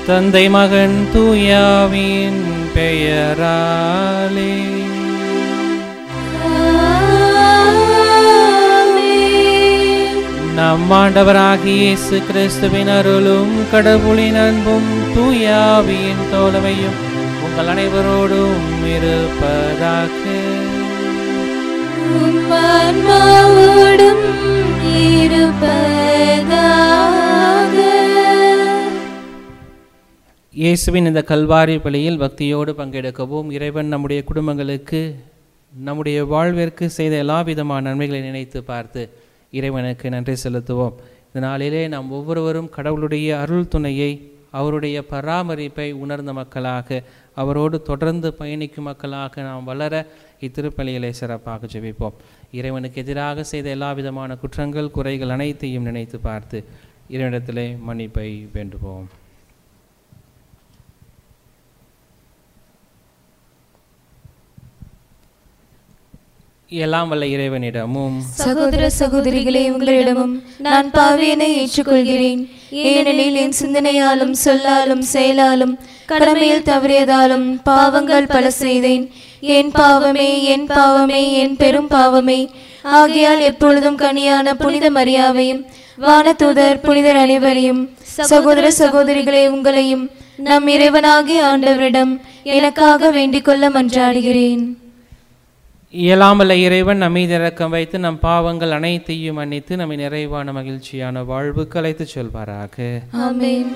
தந்தை மகன் தூயாவின் பெயராலே நம் ஆண்டவராகிய இயேசு கிறிஸ்துவின் அருளும் கடவுளின் அன்பும் தூயாவின் தோழமையும் உங்கள் அனைவரோடும் இருப்பதாக ஆன்மாவோடும் இருப்பதாக இயேசுவின் இந்த கல்வாரி பலியில் பக்தியோடு பங்கெடுக்கவும் இறைவன் நம்முடைய குடும்பங்களுக்கு நம்முடைய வாழ்விற்கு செய்த எல்லா விதமான நன்மைகளை நினைத்து பார்த்து இறைவனுக்கு நன்றி செலுத்துவோம் இந்த நாளிலே நாம் ஒவ்வொருவரும் கடவுளுடைய அருள் துணையை அவருடைய பராமரிப்பை உணர்ந்த மக்களாக அவரோடு தொடர்ந்து பயணிக்கும் மக்களாக நாம் வளர இத்திருப்பலிகளை சிறப்பாக ஜெபிப்போம் இறைவனுக்கு எதிராக செய்த எல்லா விதமான குற்றங்கள் குறைகள் அனைத்தையும் நினைத்து பார்த்து இறைவனிடத்திலே மன்னிப்பை வேண்டுவோம் எல்லாம் வல்ல இறைவனிடமும் சகோதர சகோதரிகளே உங்களிடமும் நான் பாவியனை ஏற்றுக்கொள்கிறேன் ஏனெனில் என் சிந்தனையாலும் சொல்லாலும் செயலாலும் கடமையில் தவறியதாலும் பாவங்கள் பல செய்தேன் என் பாவமே என் பாவமே என் பெரும் பாவமே ஆகையால் எப்பொழுதும் கனியான புனித மரியாவையும் வானதூதர் புனிதர் அனைவரையும் சகோதர சகோதரிகளே உங்களையும் நம் இறைவனாகிய ஆண்டவரிடம் எனக்காக வேண்டிக் கொள்ள மன்றாடுகிறேன் இயலாமல்ல இறைவன் நம்மை இறக்கம் வைத்து நம் பாவங்கள் அனைத்தையும் மன்னித்து நம்மை நிறைவான மகிழ்ச்சியான வாழ்வுக்கு அழைத்துச் செல்வாராக ஆமென்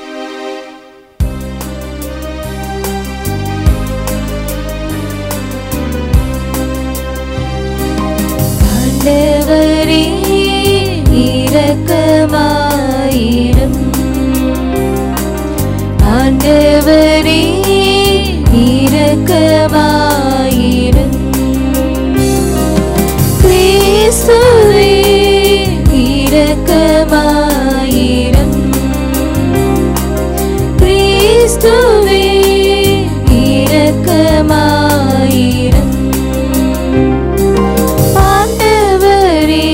ஆண்டவரே இரக்கமாயிரும் ஆண்டவரே இரக்கமாயிரும் கிறிஸ்துவே இரக்கமாயிரும் கிறிஸ்துவே இரக்கமாயிரும் ஆண்டவரே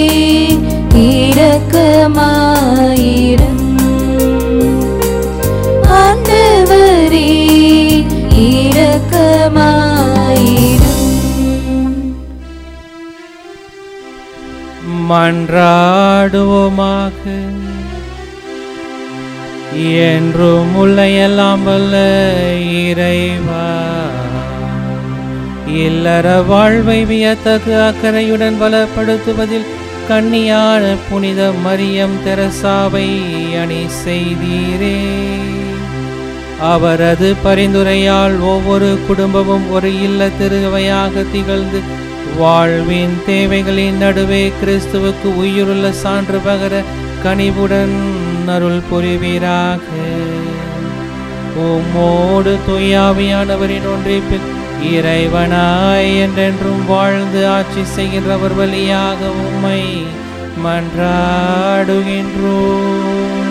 இரக்கமாயிரும் ஆண்டவரே இரக்கமாயிரும் மன்றாடுவோமாக என்றும் உள்ள எல்லாம் வல்ல இறைவா இல்லற வாழ்வை வியத்தகு அக்கறையுடன் பலப்படுத்துவதில் கன்னியான புனித மரியம் தெரசாவை அணி செய்தீரே அவரது பரிந்துரையால் ஒவ்வொரு குடும்பமும் ஒரு இல்ல திருவையாக திகழ்ந்து வாழ்வின் தேவைகளின் நடுவே கிறிஸ்துவுக்கு உயிருள்ள சான்று பகர கனிவுடன் அருள் புரிவீராக உம்மோடு துயாவியானவரின் ஒன்றிப்பில் இறைவனாய் என்றென்றும் வாழ்ந்து ஆட்சி செய்கின்றவர் வழியாக உம்மை மன்றாடுகின்றோம்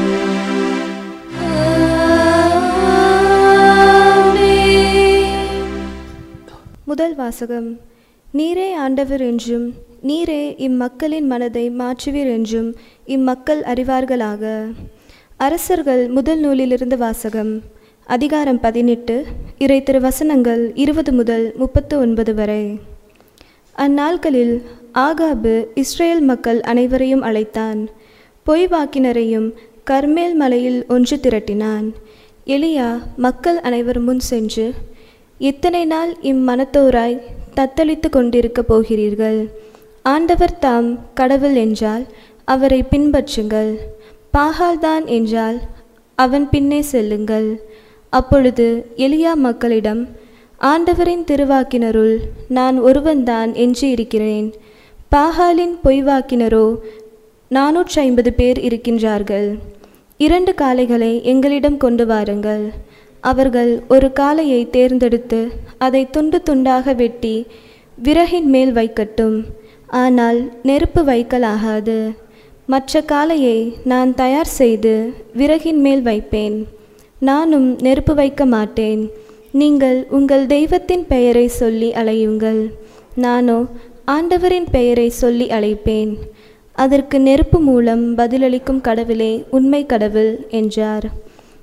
முதல் வாசகம் நீரே ஆண்டவர் என்றும் நீரே இம்மக்களின் மனதை மாற்றுவீர் என்றும் இம்மக்கள் அறிவார்களாக அரசர்கள் முதல் நூலிலிருந்து வாசகம் அதிகாரம் பதினெட்டு இறை திருவசனங்கள் இருபது முதல் முப்பத்து ஒன்பது வரை அந்நாட்களில் ஆகாபு இஸ்ரேல் மக்கள் அனைவரையும் அழைத்தான் பொய் வாக்கினரையும் கர்மேல் மலையில் ஒன்று திரட்டினான் எலியா மக்கள் அனைவர் முன் சென்று இத்தனை நாள் இம்மனத்தோராய் தத்தளித்து கொண்டிருக்கப் போகிறீர்கள் ஆண்டவர் தாம் கடவுள் என்றால் அவரை பின்பற்றுங்கள் பாகால்தான் என்றால் அவன் பின்னே செல்லுங்கள் அப்பொழுது எலியா மக்களிடம் ஆண்டவரின் திருவாக்கினருள் நான் ஒருவன்தான் என்று இருக்கிறேன் பாகாலின் பொய்வாக்கினரோ நானூற்றி ஐம்பது பேர் இருக்கின்றார்கள் இரண்டு காளைகளை எங்களிடம் கொண்டு வாருங்கள் அவர்கள் ஒரு காளையை தேர்ந்தெடுத்து அதை துண்டு துண்டாக வெட்டி விறகின் மேல் வைக்கட்டும் ஆனால் நெருப்பு வைக்கலாகாது மற்ற காளையை நான் தயார் செய்து விறகின் மேல் வைப்பேன் நானும் நெருப்பு வைக்க மாட்டேன் நீங்கள் உங்கள் தெய்வத்தின் பெயரை சொல்லி அலையுங்கள் நானோ ஆண்டவரின் பெயரை சொல்லி அழைப்பேன் அதற்கு நெருப்பு மூலம் பதிலளிக்கும் கடவுளே உண்மை கடவுள் என்றார்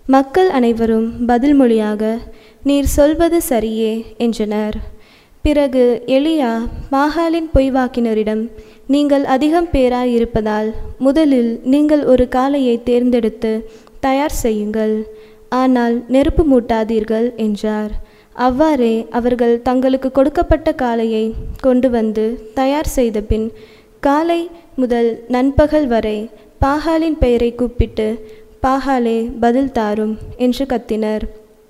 மக்கள் அனைவரும் பதில் மொழியாக நீர் சொல்வது சரியே என்றனர் பிறகு எலியா மாகாலின் பொய்வாக்கினரிடம் நீங்கள் அதிகம் பேராய் இருப்பதால் முதலில் நீங்கள் ஒரு காளையை தேர்ந்தெடுத்து தயார் செய்யுங்கள் ஆனால் நெருப்பு மூட்டாதீர்கள் என்றார் அவ்வாறே அவர்கள் தங்களுக்கு கொடுக்கப்பட்ட காளையை கொண்டு வந்து தயார் செய்த பின் காலை முதல் நண்பகல் வரை பாகாலின் பெயரை கூப்பிட்டு பாகாலே பதில் தாரும் என்று கத்தினர்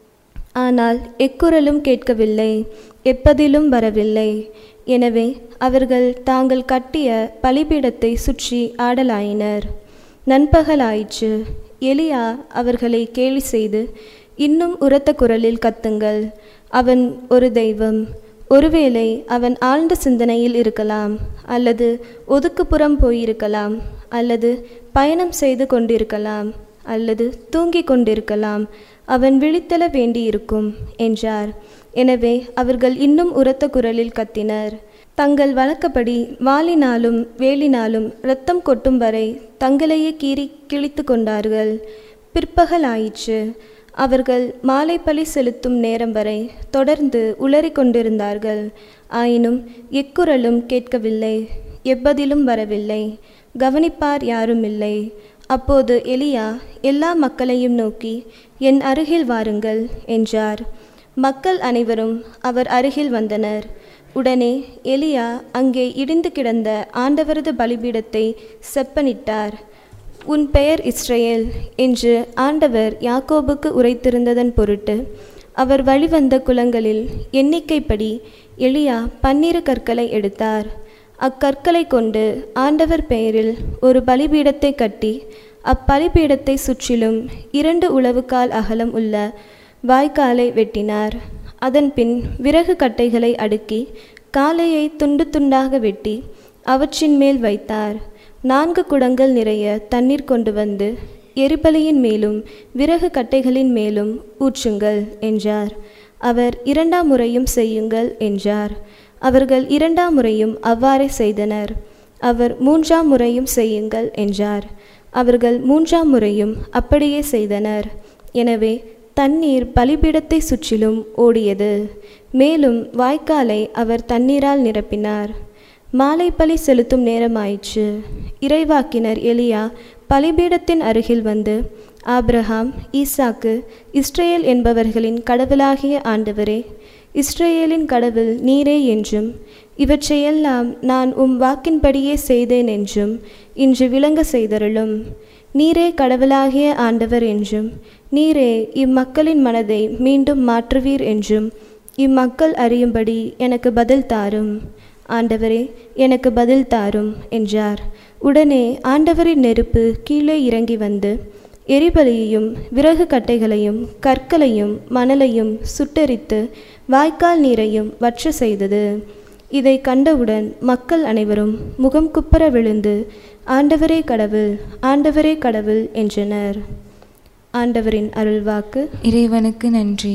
ஆனால் எக்குரலும் கேட்கவில்லை எப்பதிலும் வரவில்லை எனவே அவர்கள் தாங்கள் கட்டிய பலிபீடத்தை சுற்றி ஆடலாயினர் நண்பகலாயிற்று எலியா அவர்களை கேலி செய்து இன்னும் உரத்த குரலில் கத்துங்கள் அவன் ஒரு தெய்வம் ஒருவேளை அவன் ஆழ்ந்த சிந்தனையில் இருக்கலாம் அல்லது ஒதுக்குப்புறம் போயிருக்கலாம் அல்லது பயணம் செய்து கொண்டிருக்கலாம் அல்லது தூங்கிக் கொண்டிருக்கலாம் அவன் விழித்தெழ வேண்டியிருக்கும் என்றார் எனவே அவர்கள் இன்னும் உரத்த குரலில் கத்தினர் தங்கள் வழக்கப்படி வாளினாலும் வேலினாலும் இரத்தம் கொட்டும் வரை தங்களையே கீறி கிழித்து கொண்டார்கள் பிற்பகல் ஆயிற்று அவர்கள் மாலை பலி செலுத்தும் நேரம் வரை தொடர்ந்து உளறிக் கொண்டிருந்தார்கள் ஆயினும் எக்குரலும் கேட்கவில்லை எப்பதிலும் வரவில்லை கவனிப்பார் யாரும் இல்லை அப்போது எலியா எல்லா மக்களையும் நோக்கி என் அருகில் வாருங்கள் என்றார் மக்கள் அனைவரும் அவர் அருகில் வந்தனர் உடனே எலியா அங்கே இடிந்து கிடந்த ஆண்டவரது பலிபீடத்தை செப்பனிட்டார் உன் பெயர் இஸ்ரேல் என்று ஆண்டவர் யாக்கோபுக்கு உரைத்திருந்ததன் பொருட்டு அவர் வழிவந்த குலங்களில் எண்ணிக்கைப்படி எலியா பன்னிரு கற்களை எடுத்தார் அக்கற்களை கொண்டு ஆண்டவர் பெயரில் ஒரு பலிபீடத்தை கட்டி அப்பலிபீடத்தை சுற்றிலும் இரண்டு உளவுக்கால் அகலம் உள்ள வாய்க்காலை வெட்டினார் அதன்பின் விறகு கட்டைகளை அடுக்கி காளையை துண்டு துண்டாக வெட்டி அவற்றின் மேல் வைத்தார் நான்கு குடங்கள் நிறைய தண்ணீர் கொண்டு வந்து எரிபலியின் மேலும் விறகு கட்டைகளின் மேலும் ஊற்றுங்கள் என்றார் அவர் இரண்டாம் முறையும் செய்யுங்கள் என்றார் அவர்கள் இரண்டாம் முறையும் அவ்வாறே செய்தனர் அவர் மூன்றாம் முறையும் செய்யுங்கள் என்றார் அவர்கள் மூன்றாம் முறையும் அப்படியே செய்தனர் எனவே தண்ணீர் பலிபீடத்தை சுற்றிலும் ஓடியது மேலும் வாய்க்காலை அவர் தண்ணீரால் நிரப்பினார் மாலை பலி செலுத்தும் நேரமாயிற்று இறைவாக்கினர் எலியா பலிபீடத்தின் அருகில் வந்து ஆபிரகாம் ஈசாக்கு இஸ்ரேல் என்பவர்களின் கடவுளாகிய ஆண்டவரே இஸ்ரேலின் கடவுள் நீரே என்றும் இவற்றையெல்லாம் நான் உம் வாக்கின்படியே செய்தேன் என்றும் இன்று விளங்க செய்தருளும் நீரே கடவுளாகிய ஆண்டவர் என்றும் நீரே இம்மக்களின் மனதை மீண்டும் மாற்றுவீர் என்றும் இம்மக்கள் அறியும்படி எனக்கு பதில் தாரும் ஆண்டவரே எனக்கு பதில் தாரும் என்றார் உடனே ஆண்டவரின் நெருப்பு கீழே இறங்கி வந்து எரிபலியையும் விறகு கட்டைகளையும் கற்களையும் மணலையும் சுட்டெரித்து வாய்க்கால் நீரையும் வற்ற செய்தது இதை கண்டவுடன் மக்கள் அனைவரும் முகம் குப்பர விழுந்து ஆண்டவரே கடவுள் ஆண்டவரே கடவுள் என்றனர் ஆண்டவரின் அருள்வாக்கு இறைவனுக்கு நன்றி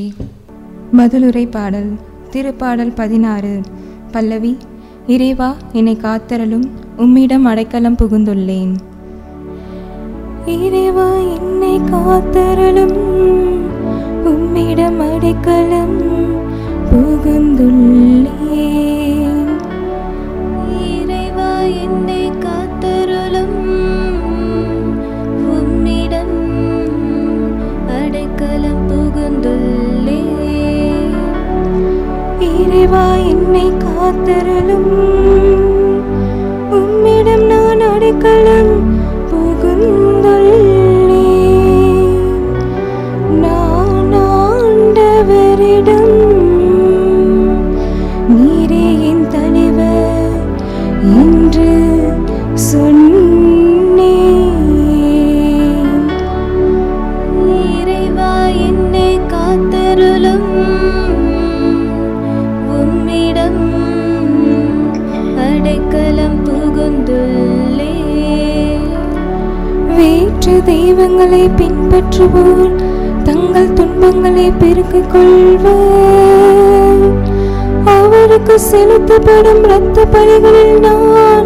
பதிலுரை பாடல் திருப்பாடல் பதினாறு பல்லவி இறைவா என்னை காத்தரலும் உம்மிடம் அடைக்கலம் புகுந்துள்ளேன் இறைவா என்னை காத்தரலும் உம்மிடம் அடைக்கலம் புகுந்துள்ளேன் இறைவா என்னை காத்தருளும் உம்மிடம் அடைக்கலம் புகுந்துள்ளே இறைவா என்னை காத்தரலும் உம்மிடம் நான் அடைக்கலம் புகுந்துள்ளேன் நான் ஆண்டவரிடம் நீரே என் தலைவர் என்று சொன்னேன் இறைவா என்னை காத்தருளும் உம்மிடம் அடைக்கலம் புகுந்துள்ளே வேற்று தெய்வங்களை பின்பற்றுவோர் தங்கள் துன்பங்களை பெருக்கிக் கொள்வர் அவருக்கு செலுத்தப்படும் இரத்த பலிகளில் நான்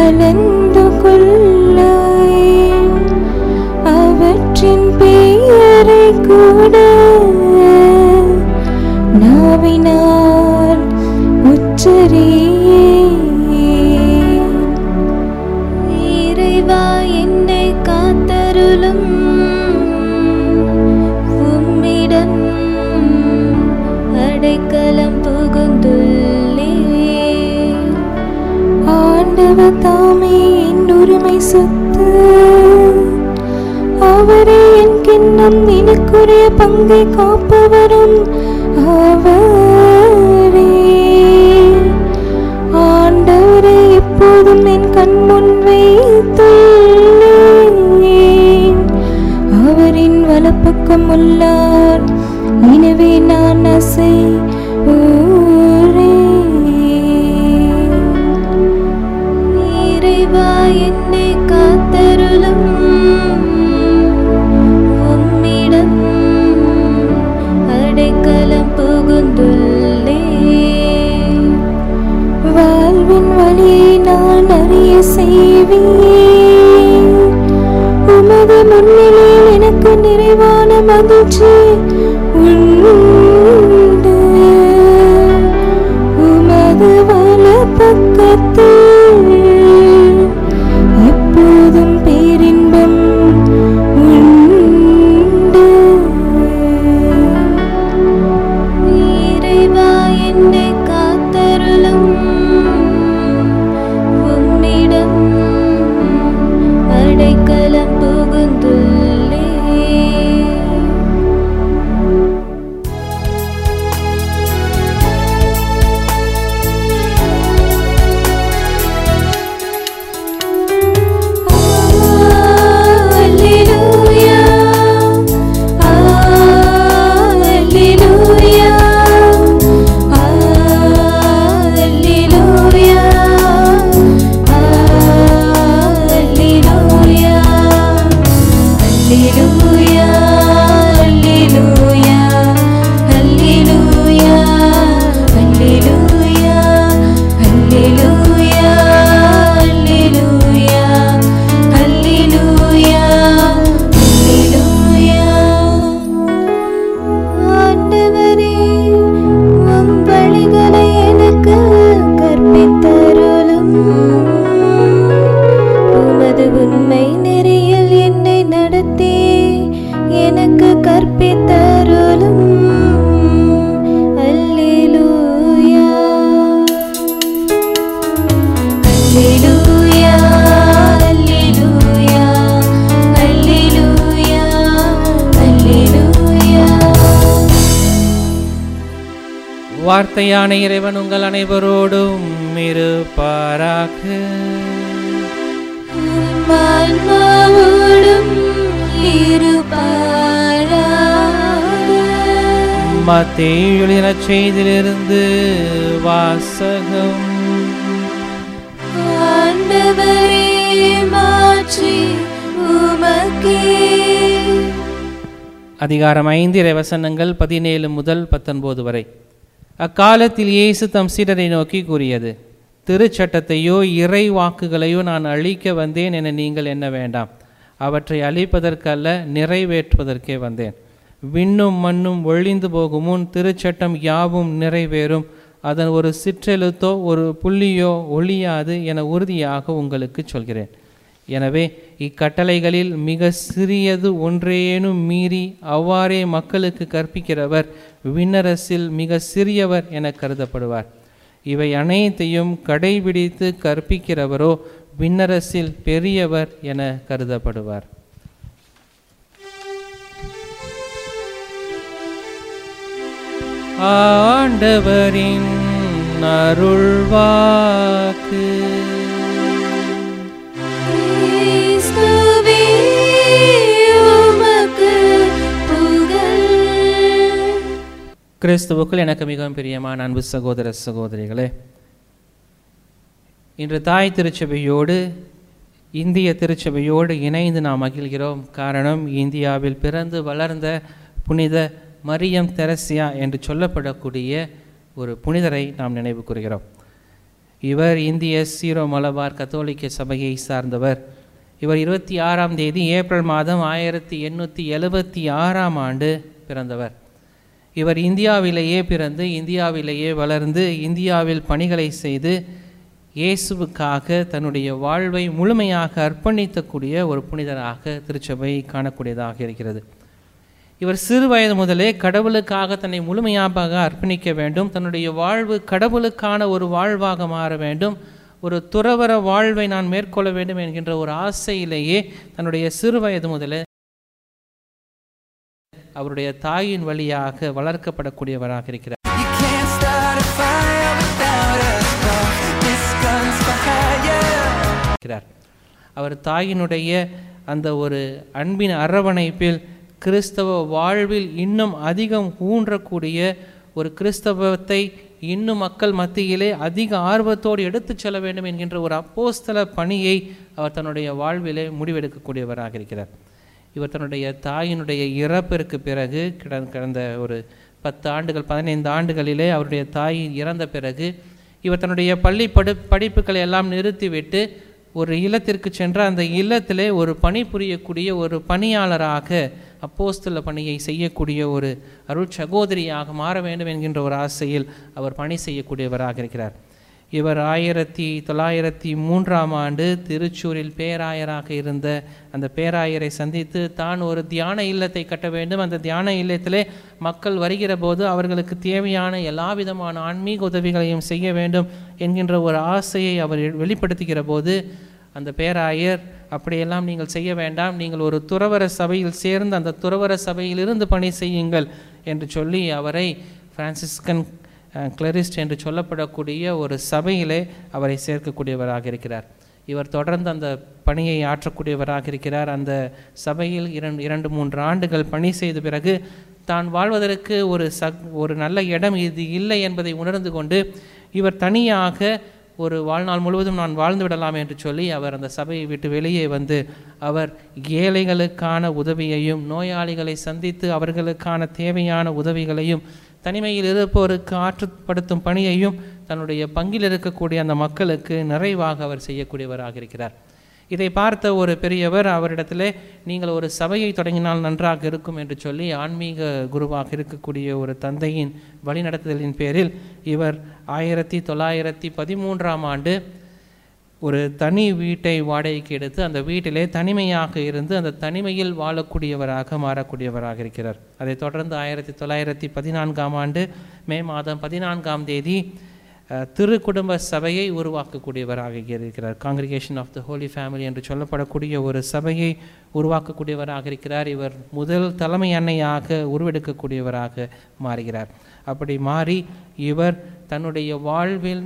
கலந்து கொள்ள அவற்றின் பெயர் அவரை கூட நாவினால் உச்சரே இறைவா என்னை காத்தருளும் உம்மிடம் அடைக்கலம் புகுந்துள்ளே ஆண்டவர் தாமே என் உரிமை சொத்து அவரே என் கிண்ணம் எனக்குரிய பங்கை காப்பவரும் அவரே ஆண்டவரை எப்போதும் என் கண் முன் வைத்துள்ளேன் அவரின் வலப்பக்கம் உள்ளார் எனவே நான் அசை இறைவா என்னை காத்தருளும் உம்மிடம் அடைக்கலம் புகுந்துள்ளே வாழ்வின் வழியை நான் அறிய செய்வேன் உமது முன்னிலையில் எனக்கு நிறைவான மகிழ்ச்சி உண்டு உமது வல பக்கத்தில் எப்போதும் பேரின்பம் உண்டு இறைவா என்னை காத்தருளும் உம்மிடம் அடைக்கலம் புகுந்துள்ளே Alleluia Alleluia Alleluia Alleluia Alleluia Alleluia Alleluia Alleluia Alleluia Alleluia Alleluia Alleluia ஆண்டவரே உம் வழிகளை எனக்கு கற்பித்தருளும் உமது உண்மை நெறியில் என்னை நடத்தி எனக்கு கற்பித்தருளும் அல்லேலூயா அல்லேலூயா அல்லேலூயா அல்லேலூயா அல்லேலூயா வார்த்தையான இறைவன் உங்கள் அனைவரோடும் இருப்பாராக ஆன்மாவோடும் இருப்பாராக. மத்தேயு எழுதின செய்தியிலிருந்து வாசகம் ஆண்டவரே மாற்றி உமக்கே அதிகாரம் ஐந்து இறைவசனங்கள் பதினேழு முதல் பத்தொன்பது வரை அக்காலத்தில் இயேசு தம் சீடரை நோக்கி கூறியது திருச்சட்டத்தையோ இறை வாக்குகளையோ நான் அழிக்க வந்தேன் என நீங்கள் எண்ண வேண்டாம் அவற்றை அழிப்பதற்கல்ல நிறைவேற்றுவதற்கே வந்தேன் விண்ணும் மண்ணும் ஒழிந்து போகும் முன் திருச்சட்டம் யாவும் நிறைவேறும் அதன் ஒரு சிற்றெழுத்தோ ஒரு புள்ளியோ ஒழியாது என உறுதியாக உங்களுக்கு சொல்கிறேன் எனவே இக்கட்டளைகளில் மிக சிறியது ஒன்றேனும் மீறி அவ்வாறே மக்களுக்கு கற்பிக்கிறவர் விண்ணரசில் மிக சிறியவர் என கருதப்படுவார் இவை அனைத்தையும் கடைபிடித்து கற்பிக்கிறவரோ விண்ணரசில் பெரியவர் என கருதப்படுவார் ஆண்டவரின் அருள்வாக்கு கிறிஸ்துவே உமக்கு புகழ் கிறிஸ்துவுக்குள் எனக்கு மிகவும் பிரியமான அன்பு சகோதர சகோதரிகளே இன்று தாய் திருச்சபையோடு இந்திய திருச்சபையோடு இணைந்து நாம் மகிழ்கிறோம் காரணம் இந்தியாவில் பிறந்து வளர்ந்த புனித மரியம் தெரசியா என்று சொல்லப்படக்கூடிய ஒரு புனிதரை நாம் நினைவு கூறுகிறோம் இவர் இந்திய சீரோ மலபார் கத்தோலிக்க சபையை சார்ந்தவர் இவர் இருபத்தி ஆறாம் தேதி ஏப்ரல் மாதம் ஆயிரத்தி எண்ணூற்றி எழுபத்தி ஆறாம் ஆண்டு பிறந்தவர் இவர் இந்தியாவிலேயே பிறந்து இந்தியாவிலேயே வளர்ந்து இந்தியாவில் பணிகளை செய்து இயேசுவுக்காக தன்னுடைய வாழ்வை முழுமையாக அர்ப்பணித்தக்கூடிய ஒரு புனிதராக திருச்சபை காணக்கூடியதாக இருக்கிறது இவர் சிறு வயது முதலே கடவுளுக்காக தன்னை முழுமையாக அர்ப்பணிக்க வேண்டும் தன்னுடைய வாழ்வு கடவுளுக்கான ஒரு வாழ்வாக மாற வேண்டும் ஒரு துறவர வாழ்வை நான் மேற்கொள்ள வேண்டும் என்கின்ற ஒரு ஆசையிலேயே தன்னுடைய சிறு வயது முதலே அவருடைய தாயின் வழியாக வளர்க்கப்படக்கூடியவராக இருக்கிறார் You can't start a fire without a spark. This gun's for hire. இருக்கிறார் அவர் தாயினுடைய அந்த ஒரு அன்பின் அரவணைப்பில் கிறிஸ்தவ வாழ்வில் இன்னும் அதிகம் ஊன்றக்கூடிய ஒரு கிறிஸ்தவத்தை இன்னும் மக்கள் மத்தியிலே அதிக ஆர்வத்தோடு எடுத்துச் செல்ல வேண்டும் என்கின்ற ஒரு அப்போஸ்தல பணியை அவர் தன்னுடைய வாழ்விலே முடிவெடுக்கக்கூடியவராக இருக்கிறார் இவர் தன்னுடைய தாயினுடைய இறப்பிற்கு பிறகு கிட- கடந்த ஒரு பத்து ஆண்டுகள் பதினைந்து ஆண்டுகளிலே அவருடைய தாய் இறந்த பிறகு இவர் தன்னுடைய பள்ளி படு படிப்புகளை எல்லாம் நிறுத்திவிட்டு ஒரு இல்லத்திற்கு சென்று அந்த இல்லத்திலே ஒரு பணி புரியக்கூடிய ஒரு பணியாளராக அப்போஸ்தல பணியை செய்யக்கூடிய ஒரு அருள் சகோதரியாக மாற வேண்டும் என்கின்ற ஒரு ஆசையில் அவர் பணி செய்யக்கூடியவராக இருக்கிறார் இவர் ஆயிரத்தி தொள்ளாயிரத்தி மூன்றாம் ஆண்டு திருச்சூரில் பேராயராக இருந்த அந்த பேராயரை சந்தித்து தான் ஒரு தியான இல்லத்தை கட்ட வேண்டும் அந்த தியான இல்லத்திலே மக்கள் வருகிற போது அவர்களுக்கு தேவையான எல்லா விதமான ஆன்மீக உதவிகளையும் செய்ய வேண்டும் என்கின்ற ஒரு ஆசையை அவர் வெளிப்படுத்துகிற போது அந்த பேராயர் அப்படியெல்லாம் நீங்கள் செய்ய வேண்டாம் நீங்கள் ஒரு துறவர சபையில் சேர்ந்து அந்த துறவர சபையிலிருந்து பணி செய்யுங்கள் என்று சொல்லி அவரை பிரான்சிஸ்கன் கிளரிஸ்ட் என்று சொல்லப்படக்கூடிய ஒரு சபையிலே அவரை சேர்க்கக்கூடியவராக இருக்கிறார் இவர் தொடர்ந்து அந்த பணியை ஆற்றக்கூடியவராக இருக்கிறார் அந்த சபையில் இரண்டு இரண்டு மூன்று ஆண்டுகள் பணி செய்த பிறகு தான் வாழ்வதற்கு ஒரு சக் ஒரு நல்ல இடம் இது இல்லை என்பதை உணர்ந்து கொண்டு இவர் தனியாக ஒரு வாழ்நாள் முழுவதும் நான் வாழ்ந்து விடலாம் என்று சொல்லி அவர் அந்த சபையை விட்டு வெளியே வந்து அவர் ஏழைகளுக்கான உதவியையும் நோயாளிகளை சந்தித்து அவர்களுக்கான தேவையான உதவிகளையும் தனிமையில் இருப்போருக்கு ஆற்றுப்படுத்தும் பணியையும் தன்னுடைய பங்கில் இருக்கக்கூடிய அந்த மக்களுக்கு நிறைவாக அவர் செய்யக்கூடியவராக இருக்கிறார் இதை பார்த்த ஒரு பெரியவர் அவரிடத்திலே நீங்கள் ஒரு சபையை தொடங்கினால் நன்றாக இருக்கும் என்று சொல்லி ஆன்மீக குருவாக இருக்கக்கூடிய ஒரு தந்தையின் வழிநடத்துதலின் பேரில் இவர் ஆயிரத்தி தொள்ளாயிரத்தி பதிமூன்றாம் ஆண்டு ஒரு தனி வீட்டை வாடகைக்கு எடுத்து அந்த வீட்டிலே தனிமையாக இருந்து அந்த தனிமையில் வாழக்கூடியவராக மாறக்கூடியவராக இருக்கிறார் அதைத் தொடர்ந்து ஆயிரத்தி தொள்ளாயிரத்தி பதினான்காம் ஆண்டு மே மாதம் பதினான்காம் தேதி அஹ், திரு குடும்ப சபையை உருவாக்கக்கூடியவராக இருக்கிறார் congregation of the holy family என்று சொல்லப்படக்கூடிய ஒரு சபையை உருவாக்கக்கூடியவராக இருக்கிறார் இவர் முதல் தலைமை அன்னையாக உருவெடுக்கக்கூடியவராக மாறுகிறார் அப்படி மாறி இவர் தன்னுடைய வாழ்வில்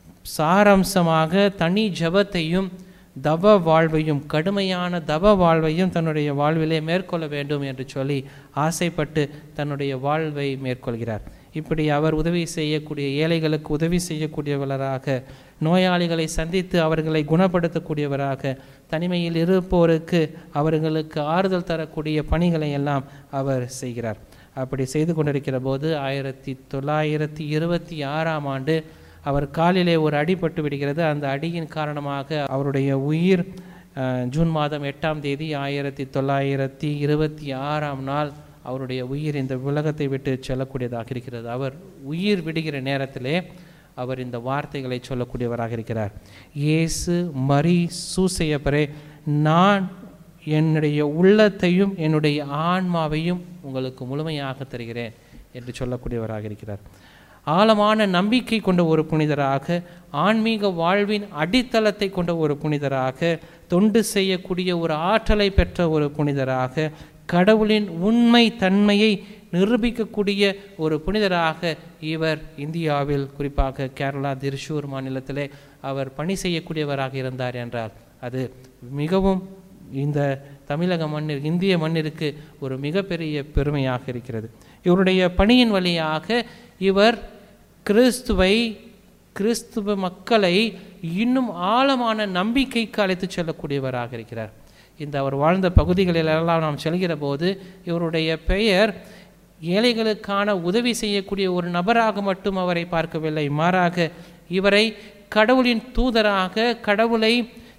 சாரம்சமாக தனி ஜபத்தையும் தவ வாழ்வையும் கடுமையான தவ வாழ்வையும் தன்னுடைய வாழ்விலே மேற்கொள்ள வேண்டும் என்று சொல்லி ஆசைப்பட்டு தன்னுடைய வாழ்வை மேற்கொள்கிறார் இப்படி அவர் உதவி செய்யக்கூடிய ஏழைகளுக்கு உதவி செய்யக்கூடியவராக நோயாளிகளை சந்தித்து அவர்களை குணப்படுத்தக்கூடியவராக தனிமையில் இருப்போருக்கு அவர்களுக்கு ஆறுதல் தரக்கூடிய பணிகளை எல்லாம் அவர் செய்கிறார் அப்படி செய்து கொண்டிருக்கிற போது ஆயிரத்தி தொள்ளாயிரத்தி இருபத்தி ஆறாம் ஆண்டு அவர் காலிலே ஒரு அடிபட்டு விடுகிறது அந்த அடியின் காரணமாக அவருடைய உயிர் அஹ், ஜூன் மாதம் எட்டாம் தேதி ஆயிரத்தி தொள்ளாயிரத்தி இருபத்தி ஆறாம் நாள் அவருடைய உயிர் இந்த உலகத்தை விட்டு செல்லக்கூடியதாக இருக்கிறது அவர் உயிர் விடுகிற நேரத்திலே அவர் இந்த வார்த்தைகளை சொல்லக்கூடியவராக இருக்கிறார் இயேசு மரி சூசையப்பரே நான் என்னுடைய உள்ளத்தையும் என்னுடைய ஆன்மாவையும் உங்களுக்கு முழுமையாக தருகிறேன் என்று சொல்லக்கூடியவராக இருக்கிறார் ஆழமான நம்பிக்கை கொண்ட ஒரு புனிதராக ஆன்மீக வாழ்வின் அடித்தளத்தை கொண்ட ஒரு புனிதராக தொண்டு செய்யக்கூடிய ஒரு ஆற்றலை பெற்ற ஒரு புனிதராக கடவுளின் உண்மை தன்மையை நிரூபிக்கக்கூடிய ஒரு புனிதராக இவர் இந்தியாவில் குறிப்பாக கேரளா திருஷூர் மாநிலத்திலே அவர் பணி செய்யக்கூடியவராக இருந்தார் என்றால் அது மிகவும் இந்த தமிழக மண்ணில் இந்திய மண்ணிற்கு ஒரு மிகப்பெரிய பெருமையாக இருக்கிறது இவருடைய பணியின் வழியாக இவர் கிறிஸ்துவை கிறிஸ்துவ மக்களை இன்னும் ஆழமான நம்பிக்கைக்கு அழைத்துச் செல்லக்கூடியவராக இருக்கிறார் இந்த அவர் வாழ்ந்த பகுதிகளிலெல்லாம் நாம் செல்கிற போது இவருடைய பெயர் ஏழைகளுக்கான உதவி செய்யக்கூடிய ஒரு நபராக மட்டும் அவரை பார்க்கவில்லை மாறாக இவரை கடவுளின் தூதராக கடவுளை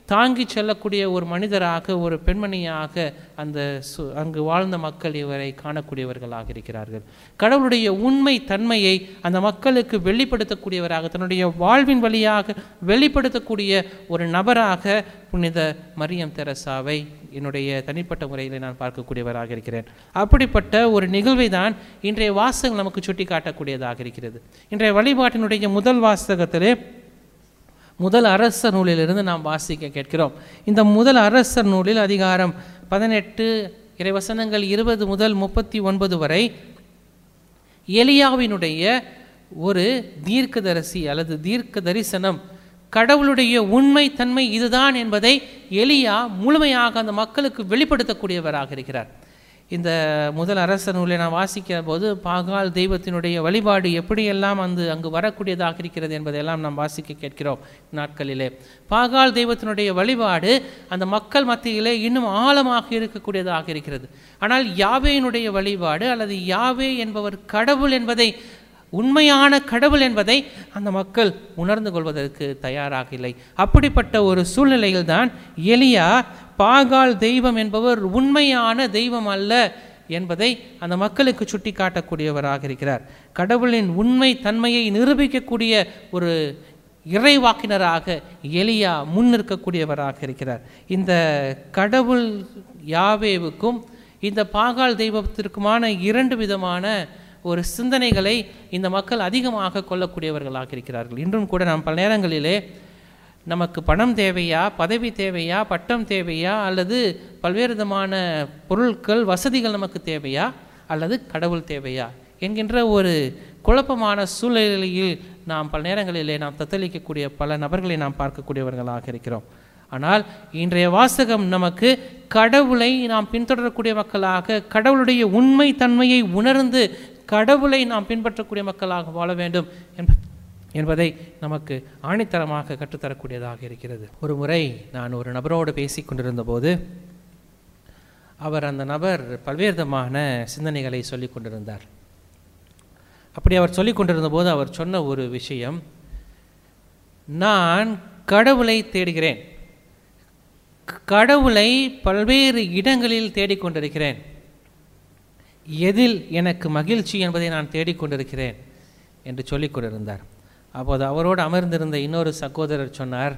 தாங்கிச் செல்லக்கூடிய ஒரு மனிதராக ஒரு பெண்மணியாக அந்த சு அங்கு வாழ்ந்த மக்கள் இவரை காணக்கூடியவர்களாக இருக்கிறார்கள் கடவுளுடைய உண்மை தன்மையை அந்த மக்களுக்கு வெளிப்படுத்தக்கூடியவராக தன்னுடைய வாழ்வின் வழியாக வெளிப்படுத்தக்கூடிய ஒரு நபராக புனித மரியம் தெரசாவை என்னுடைய தனிப்பட்ட முறையில் நான் பார்க்கக்கூடியவராக இருக்கிறேன் அப்படிப்பட்ட ஒரு நிகழ்வை தான் இன்றைய வாசகம் நமக்கு சுட்டி காட்டக்கூடியதாக இருக்கிறது இன்றைய வழிபாட்டினுடைய முதல் வாசகத்திலே முதல் அரசர் நூலிலிருந்து நாம் வாசிக்க கேட்கிறோம் இந்த முதல் அரசர் நூலில் அதிகாரம் பதினெட்டு இறைவசனங்கள் இருபது முதல் முப்பத்தி ஒன்பது வரை எலியாவினுடைய ஒரு தீர்க்கதரிசி அல்லது தீர்க்க தரிசனம் கடவுளுடைய உண்மை தன்மை இதுதான் என்பதை எலியா முழுமையாக அந்த மக்களுக்கு வெளிப்படுத்தக்கூடியவராக இருக்கிறார் இந்த முதல் அரச நூலை நான் வாசிக்கிற போது பாகால் தெய்வத்தினுடைய வழிபாடு எப்படியெல்லாம் வந்து அங்கு வரக்கூடியதாக இருக்கிறது என்பதையெல்லாம் நாம் வாசிக்க கேட்கிறோம் நாட்களிலே பாகால் தெய்வத்தினுடைய வழிபாடு அந்த மக்கள் மத்தியிலே இன்னும் ஆழமாக இருக்கக்கூடியதாக இருக்கிறது ஆனால் யாவேயினுடைய வழிபாடு அல்லது யாவே என்பவர் கடவுள் என்பதை உண்மையான கடவுள் என்பதை அந்த மக்கள் உணர்ந்து கொள்வதற்கு தயாராக இல்லை அப்படிப்பட்ட ஒரு சூழ்நிலையில்தான் எலியா பாகால் தெய்வம் என்பவர் உண்மையான தெய்வம் அல்ல என்பதை அந்த மக்களுக்கு சுட்டி காட்டக்கூடியவராக இருக்கிறார் கடவுளின் உண்மை தன்மையை நிரூபிக்கக்கூடிய ஒரு இறைவாக்கினராக எலியா முன் நிற்கக்கூடியவராக இருக்கிறார் இந்த கடவுள் யாவேவுக்கும் இந்த பாகால் தெய்வத்திற்குமான இரண்டு விதமான ஒரு சிந்தனைகளை இந்த மக்கள் அதிகமாக கொள்ளக்கூடியவர்களாக இருக்கிறார்கள் இன்றும் கூட நாம் பல நேரங்களிலே நமக்கு பணம் தேவையா பதவி தேவையா பட்டம் தேவையா அல்லது பல்வேறு விதமான பொருட்கள் வசதிகள் நமக்கு தேவையா அல்லது கடவுள் தேவையா என்கின்ற ஒரு குழப்பமான சூழ்நிலையில் நாம் பல நேரங்களிலே நாம் தத்தளிக்கக்கூடிய பல நபர்களை நாம் பார்க்கக்கூடியவர்களாக இருக்கிறோம் ஆனால் இன்றைய வாசகம் நமக்கு கடவுளை நாம் பின்தொடரக்கூடிய மக்களாக கடவுளுடைய உண்மை தன்மையை உணர்ந்து கடவுளை நாம் பின்பற்றக்கூடிய மக்களாக வாழ வேண்டும் என்ப என்பதை நமக்கு ஆணித்தரமாக கற்றுத்தரக்கூடியதாக இருக்கிறது ஒரு முறை நான் ஒரு நபரோடு பேசி கொண்டிருந்த போது அவர் அந்த நபர் பல்வேறு விதமான சிந்தனைகளை சொல்லி கொண்டிருந்தார் அப்படி அவர் சொல்லி கொண்டிருந்த போது அவர் சொன்ன ஒரு விஷயம் நான் கடவுளை தேடுகிறேன் கடவுளை பல்வேறு இடங்களில் தேடிக்கொண்டிருக்கிறேன் எதில் எனக்கு மகிழ்ச்சி என்பதை நான் தேடிக்கொண்டிருக்கிறேன் என்று சொல்லிக் கொண்டிருந்தார் அப்போது அவரோடு அமர்ந்திருந்த இன்னொரு சகோதரர் சொன்னார்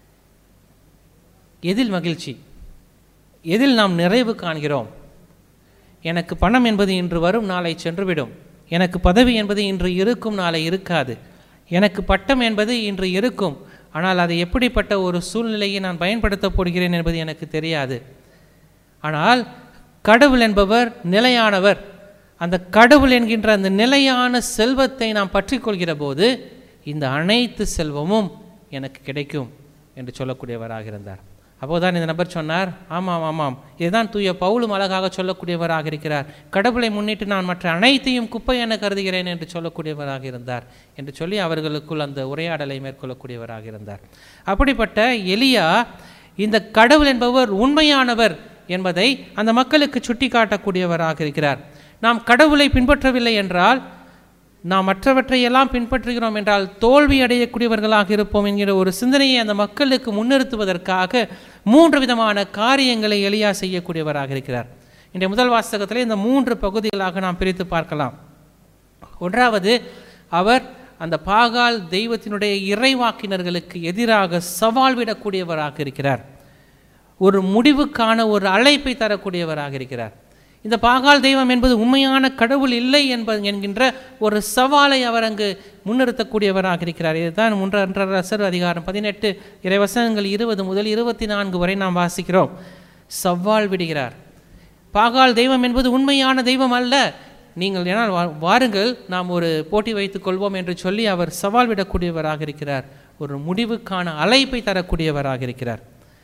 எதில் மகிழ்ச்சி எதில் நாம் நிறைவு காண்கிறோம் எனக்கு பணம் என்பது இன்று வரும் நாளை சென்றுவிடும் எனக்கு பதவி என்பது இன்று இருக்கும் நாளை இருக்காது எனக்கு பட்டம் என்பது இன்று இருக்கும் ஆனால் அது எப்படிப்பட்ட ஒரு சூழ்நிலையை நான் பயன்படுத்தப் போகிறேன் என்பது எனக்கு தெரியாது ஆனால் கடவுள் என்பவர் நிலையானவர் அந்த கடவுள் என்கின்ற அந்த நிலையான செல்வத்தை நாம் பற்றி கொள்கிற போது இந்த அனைத்து செல்வமும் எனக்கு கிடைக்கும் என்று சொல்லக்கூடியவராக இருந்தார் அப்போதான் இந்த நபர் சொன்னார் ஆமாம் ஆமாம் இதுதான் தூய பவுலும் அழகாக சொல்லக்கூடியவராக இருக்கிறார் கடவுளை முன்னிட்டு நான் மற்ற அனைத்தையும் குப்பை என கருதுகிறேன் என்று சொல்லக்கூடியவராக இருந்தார் என்று சொல்லி அவர்களுக்குள் அந்த உரையாடலை மேற்கொள்ளக்கூடியவராக இருந்தார் அப்படிப்பட்ட எலியா இந்த கடவுள் என்பவர் உண்மையானவர் என்பதை அந்த மக்களுக்கு சுட்டி காட்டக்கூடியவராக இருக்கிறார் நாம் கடவுளை பின்பற்றவில்லை என்றால் நாம் மற்றவற்றையெல்லாம் பின்பற்றுகிறோம் என்றால் தோல்வி அடையக்கூடியவர்களாக இருப்போம் என்கிற ஒரு சிந்தனையை அந்த மக்களுக்கு முன்னிறுத்துவதற்காக மூன்று விதமான காரியங்களை எளியா செய்யக்கூடியவராக இருக்கிறார் இன்றைய முதல் வாசகத்திலே இந்த மூன்று பகுதிகளாக நாம் பிரித்து பார்க்கலாம் ஒன்றாவது அவர் அந்த பாகால் தெய்வத்தினுடைய இறைவாக்கினர்களுக்கு எதிராக சவால் விடக்கூடியவராக இருக்கிறார் ஒரு முடிவுக்கான ஒரு அழைப்பை தரக்கூடியவராக இருக்கிறார் இந்த பாகால் தெய்வம் என்பது உண்மையான கடவுள் இல்லை என்பது என்கின்ற ஒரு சவாலை அவர் அங்கு முன்னிறுத்தக்கூடியவராக இருக்கிறார் இதுதான் முன்றரசர் அதிகாரம் பதினெட்டு இறைவசனங்கள் இருபது முதல் இருபத்தி நான்கு வரை நாம் வாசிக்கிறோம் சவால் விடுகிறார் பாகால் தெய்வம் என்பது உண்மையான தெய்வம் அல்ல நீங்கள் ஏனால் வா- வாருங்கள் நாம் ஒரு போட்டி வைத்துக் கொள்வோம் என்று சொல்லி அவர் சவால் விடக்கூடியவராக இருக்கிறார் ஒரு முடிவுக்கான அழைப்பை தரக்கூடியவராக இருக்கிறார்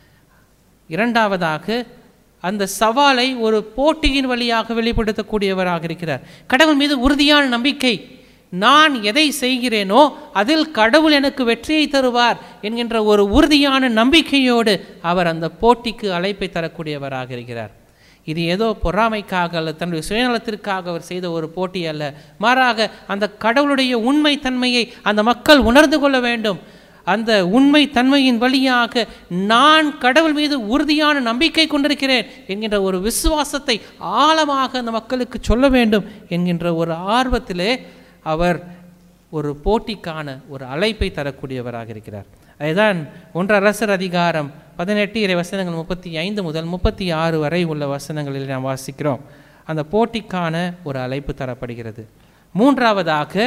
இரண்டாவதாக அந்த சவாலை ஒரு போட்டியின் வழியாக வெளிப்படுத்தக்கூடியவராக இருக்கிறார் கடவுள் மீது உறுதியான நம்பிக்கை நான் எதை செய்கிறேனோ அதில் கடவுள் எனக்கு வெற்றியை தருவார் என்கின்ற ஒரு உறுதியான நம்பிக்கையோடு அவர் அந்த போட்டிக்கு அழைப்பை தரக்கூடியவராக இருக்கிறார் இது ஏதோ பொறாமைக்காக அல்லது தன்னுடைய சுயநலத்திற்காக அவர் செய்த ஒரு போட்டி அல்ல மாறாக அந்த கடவுளுடைய உண்மை தன்மையை அந்த மக்கள் உணர்ந்து கொள்ள வேண்டும் அந்த உண்மை தன்மையின் வழியாக நான் கடவுள் மீது உறுதியான நம்பிக்கை கொண்டிருக்கிறேன் என்கின்ற ஒரு விசுவாசத்தை ஆழமாக அந்த மக்களுக்கு சொல்ல வேண்டும் என்கின்ற ஒரு ஆர்வத்திலே அவர் ஒரு போட்டிக்கான ஒரு அழைப்பை தரக்கூடியவராக இருக்கிறார் அதுதான் ஒன்று அரசர் அதிகாரம் பதினெட்டு இறை வசனங்கள் முப்பத்தி ஐந்து முதல் முப்பத்தி ஆறு வரை உள்ள வசனங்களில் நாம் வாசிக்கிறோம் அந்த போட்டிக்கான ஒரு அழைப்பு தரப்படுகிறது மூன்றாவதாக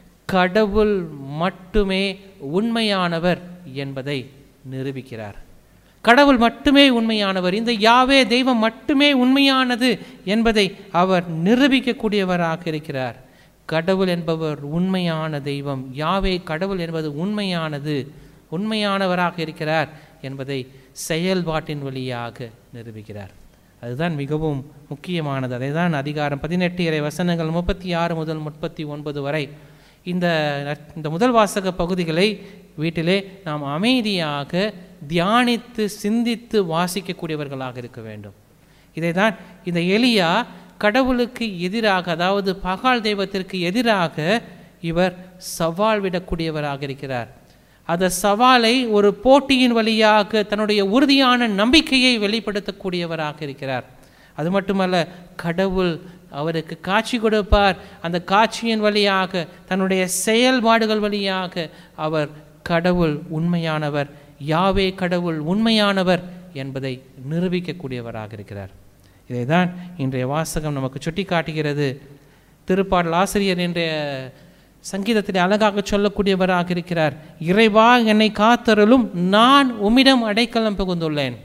கடவுள் மட்டுமே உண்மையானவர் என்பதை நிரூபிக்கிறார் கடவுள் மட்டுமே உண்மையானவர் இந்த யாவே தெய்வம் மட்டுமே உண்மையானது என்பதை அவர் நிரூபிக்கக்கூடியவராக இருக்கிறார் கடவுள் என்பவர் உண்மையான தெய்வம் யாவே கடவுள் என்பது உண்மையானது உண்மையானவராக இருக்கிறார் என்பதை செயல்பாட்டின் வழியாக நிரூபிக்கிறார் அதுதான் மிகவும் முக்கியமானது அதை தான் அதிகாரம் பதினெட்டு இறை வசனங்கள் முப்பத்தி ஆறு முதல் முப்பத்தி ஒன்பது வரை இந்த நற்- இந்த முதல் வாசக பகுதிகளை வீட்டிலே நாம் அமைதியாக தியானித்து சிந்தித்து வாசிக்கக்கூடியவர்களாக இருக்க வேண்டும் இதைதான் இந்த எலியா கடவுளுக்கு எதிராக அதாவது பகால் தெய்வத்திற்கு எதிராக இவர் சவால் விடக்கூடியவராக இருக்கிறார் அந்த சவாலை ஒரு போட்டியின் வழியாக தன்னுடைய உறுதியான நம்பிக்கையை வெளிப்படுத்தக்கூடியவராக இருக்கிறார் அது மட்டுமல்ல கடவுள் அவருக்கு காட்சி கொடுப்பார் அந்த காட்சியின் வழியாக தன்னுடைய செயல்பாடுகள் வழியாக அவர் கடவுள் உண்மையானவர் யாவே கடவுள் உண்மையானவர் என்பதை நிரூபிக்கக்கூடியவராக இருக்கிறார் இதைதான் இன்றைய வாசகம் நமக்கு சுட்டி காட்டுகிறது திருப்பாடல் ஆசிரியர் இன்றைய சங்கீதத்தில் அழகாக சொல்லக்கூடியவராக இருக்கிறார் இறைவா என்னை காத்தருளும் நான் உம்மிடம் அடைக்கலம் புகுந்துள்ளேன்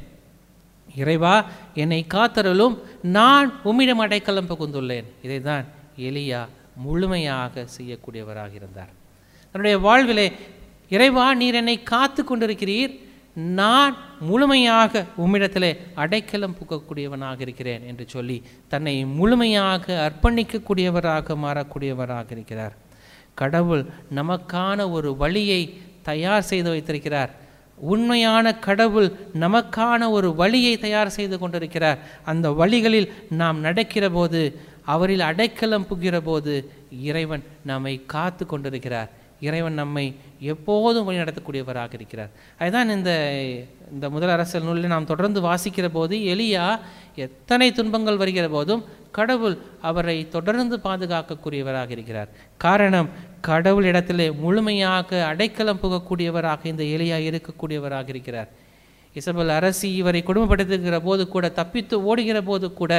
இறைவா என்னை காத்தருளும் நான் உம்மிடம் அடைக்கலம் புகுந்துள்ளேன் இதைதான் எலியா முழுமையாக செய்யக்கூடியவராக இருந்தார் தன்னுடைய வாழ்விலே இறைவா நீர் என்னை காத்து கொண்டிருக்கிறீர் நான் முழுமையாக உம்மிடத்திலே அடைக்கலம் புகக்கூடியவனாக இருக்கிறேன் என்று சொல்லி தன்னை முழுமையாக அர்ப்பணிக்கக்கூடியவராக மாறக்கூடியவராக இருக்கிறார் கடவுள் நமக்கான ஒரு வழியை தயார் செய்து வைத்திருக்கிறார் உண்மையான கடவுள் நமக்கான ஒரு வழியை தயார் செய்து கொண்டிருக்கிறார் அந்த வழிகளில் நாம் நடக்கிற போது அவரில் அடைக்கலம் புகிற போது இறைவன் நம்மை காத்து கொண்டிருக்கிறார் இறைவன் நம்மை எப்போதும் வழி நடத்தக்கூடியவராக இருக்கிறார் அதுதான் இந்த இந்த முதல் அரசல் நூலில் நாம் தொடர்ந்து வாசிக்கிற போது எலியா எத்தனை துன்பங்கள் வருகிற போதும் கடவுள் அவரை தொடர்ந்து பாதுகாக்கக்கூடியவராக இருக்கிறார் காரணம் கடவுள் இடத்திலே முழுமையாக அடைக்கலம் புகக்கூடியவராக இந்த எலியா இருக்கக்கூடியவராக இருக்கிறார் இசபல் அரசி இவரை கொடுமைப்படுத்துகிற போது கூட தப்பித்து ஓடுகிற போது கூட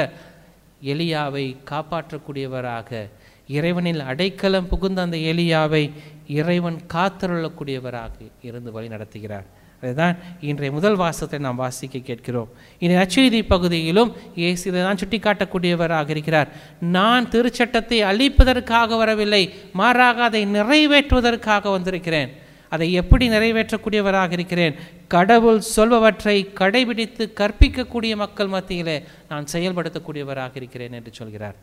எலியாவை காப்பாற்றக்கூடியவராக இறைவனில் அடைக்கலம் புகுந்த அந்த எலியாவை இறைவன் காத்தருளக்கூடியவராக இருந்து வழி நடத்துகிறார் அதுதான் இன்றைய முதல் வாசத்தை நாம் வாசிக்க கேட்கிறோம் இனி நற்செய்தி பகுதியிலும் இயேசு இதை தான் சுட்டிக்காட்டக்கூடியவராக இருக்கிறார் நான் திருச்சட்டத்தை அழிப்பதற்காக வரவில்லை மாறாக அதை நிறைவேற்றுவதற்காக வந்திருக்கிறேன் அதை எப்படி நிறைவேற்றக்கூடியவராக இருக்கிறேன் கடவுள் சொல்பவற்றை கடைபிடித்து கற்பிக்கக்கூடிய மக்கள் மத்தியிலே நான் செயல்படுத்தக்கூடியவராக இருக்கிறேன் என்று சொல்கிறார்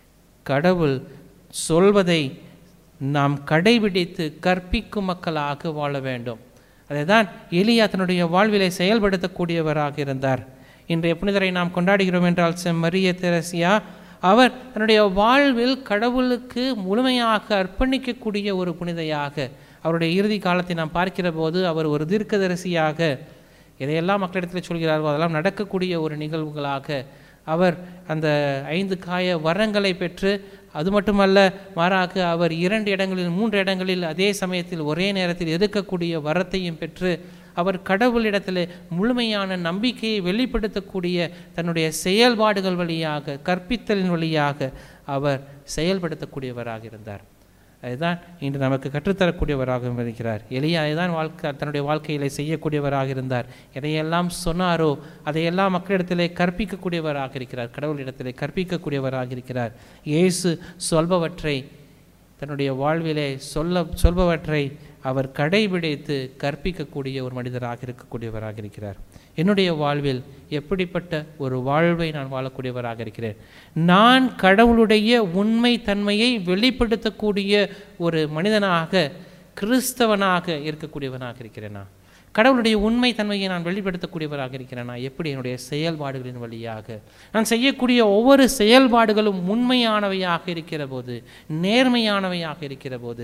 கடவுள் சொல்வதை நாம் கடைபிடித்து கற்பிக்கும் மக்களாக வாழ வேண்டும் அதைதான் எலியா தன்னுடைய வாழ்விலை செயல்படுத்தக்கூடியவராக இருந்தார் இன்றைய புனிதரை நாம் கொண்டாடுகிறோம் என்றால் செம் மரிய தெரசியா அவர் தன்னுடைய வாழ்வில் கடவுளுக்கு முழுமையாக அர்ப்பணிக்கக்கூடிய ஒரு புனிதையாக அவருடைய இறுதி காலத்தை நாம் பார்க்கிற போது அவர் ஒரு தீர்க்கதரிசியாக எதையெல்லாம் மக்களிடத்தில் சொல்கிறாரோ அதெல்லாம் நடக்கக்கூடிய ஒரு நிகழ்வுகளாக அவர் அந்த ஐந்து காய வரங்களை பெற்று அது மட்டுமல்ல மாறாக அவர் இரண்டு இடங்களில் மூன்று இடங்களில் அதே சமயத்தில் ஒரே நேரத்தில் இருக்கக்கூடிய வரத்தையும் பெற்று அவர் கடவுளிடத்தில் முழுமையான நம்பிக்கையை வெளிப்படுத்தக்கூடிய தன்னுடைய செயல்பாடுகள் வழியாக கற்பித்தலின் வழியாக அவர் செயல்படுத்தக்கூடியவராக இருந்தார் அதுதான் இன்று நமக்கு கற்றுத்தரக்கூடியவராக இருக்கிறார் எளிய அதுதான் வாழ்க்கை தன்னுடைய வாழ்க்கையிலே செய்யக்கூடியவராக இருந்தார் எதையெல்லாம் சொன்னாரோ அதையெல்லாம் மக்களிடத்திலே கற்பிக்கக்கூடியவராக இருக்கிறார் கடவுளிடத்திலே கற்பிக்கக்கூடியவராக இருக்கிறார் இயேசு சொல்பவற்றை தன்னுடைய வாழ்விலே சொல்ல சொல்பவற்றை அவர் கடைபிடித்து கற்பிக்கக்கூடிய ஒரு மனிதராக இருக்கக்கூடியவராக இருக்கிறார் என்னுடைய வாழ்வில் எப்படிப்பட்ட ஒரு வாழ்வை நான் வாழக்கூடியவராக இருக்கிறேன் நான் கடவுளுடைய உண்மை தன்மையை வெளிப்படுத்தக்கூடிய ஒரு மனிதனாக கிறிஸ்தவனாக இருக்கக்கூடியவனாக இருக்கிறேனா கடவுளுடைய உண்மை தன்மையை நான் வெளிப்படுத்தக்கூடியவராக இருக்கிறேனா எப்படி என்னுடைய செயல்பாடுகளின் வழியாக நான் செய்யக்கூடிய ஒவ்வொரு செயல்பாடுகளும் உண்மையானவையாக இருக்கிற போது நேர்மையானவையாக இருக்கிற போது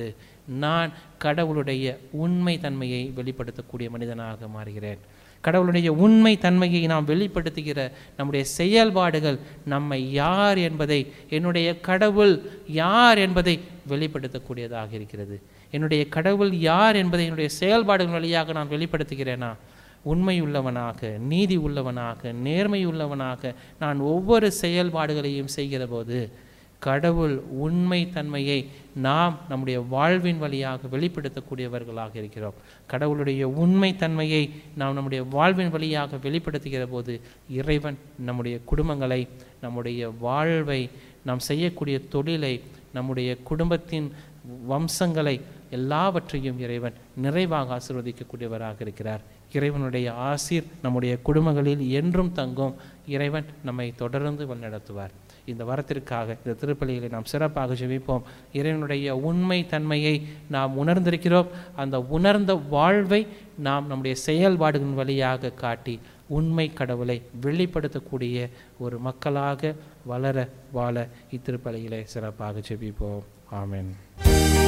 நான் கடவுளுடைய உண்மை தன்மையை வெளிப்படுத்தக்கூடிய மனிதனாக மாறுகிறேன் கடவுளுடைய உண்மை தன்மையை நாம் வெளிப்படுத்துகிற நம்முடைய செயல்பாடுகள் நம்மை யார் என்பதை என்னுடைய கடவுள் யார் என்பதை வெளிப்படுத்தக்கூடியதாக இருக்கிறது என்னுடைய கடவுள் யார் என்பதை என்னுடைய செயல்பாடுகள் வழியாக நான் வெளிப்படுத்துகிறேனா உண்மையுள்ளவனாக நீதி உள்ளவனாக நேர்மை உள்ளவனாக நான் ஒவ்வொரு செயல்பாடுகளையும் செய்கிற போது கடவுள் உண்மை தன்மையை நாம் நம்முடைய வாழ்வின் வழியாக வெளிப்படுத்தக்கூடியவர்களாக இருக்கிறோம் கடவுளுடைய உண்மை தன்மையை நாம் நம்முடைய வாழ்வின் வழியாக வெளிப்படுத்துகிற போது இறைவன் நம்முடைய குடும்பங்களை நம்முடைய வாழ்வை நாம் செய்யக்கூடிய தொழிலை நம்முடைய குடும்பத்தின் வம்சங்களை எல்லாவற்றையும் இறைவன் நிறைவாக ஆசீர்வதிக்கக்கூடியவராக இருக்கிறார் இறைவனுடைய ஆசீர் நம்முடைய குடும்பங்களில் என்றும் தங்கும் இறைவன் நம்மை தொடர்ந்து வழிநடத்துவார் இந்த வரத்திற்காக இந்த திருப்பலிகளை நாம் சிறப்பாக ஜெபிப்போம் இறைவனுடைய உண்மை தன்மையை நாம் உணர்ந்திருக்கிறோம் அந்த உணர்ந்த வாழ்வை நாம் நம்முடைய செயல்பாடுகளின் வழியாக காட்டி உண்மை கடவுளை வெளிப்படுத்தக்கூடிய ஒரு மக்களாக வளர வாழ இத்திருப்பலியிலே சிறப்பாக ஜெபிப்போம் ஆமென்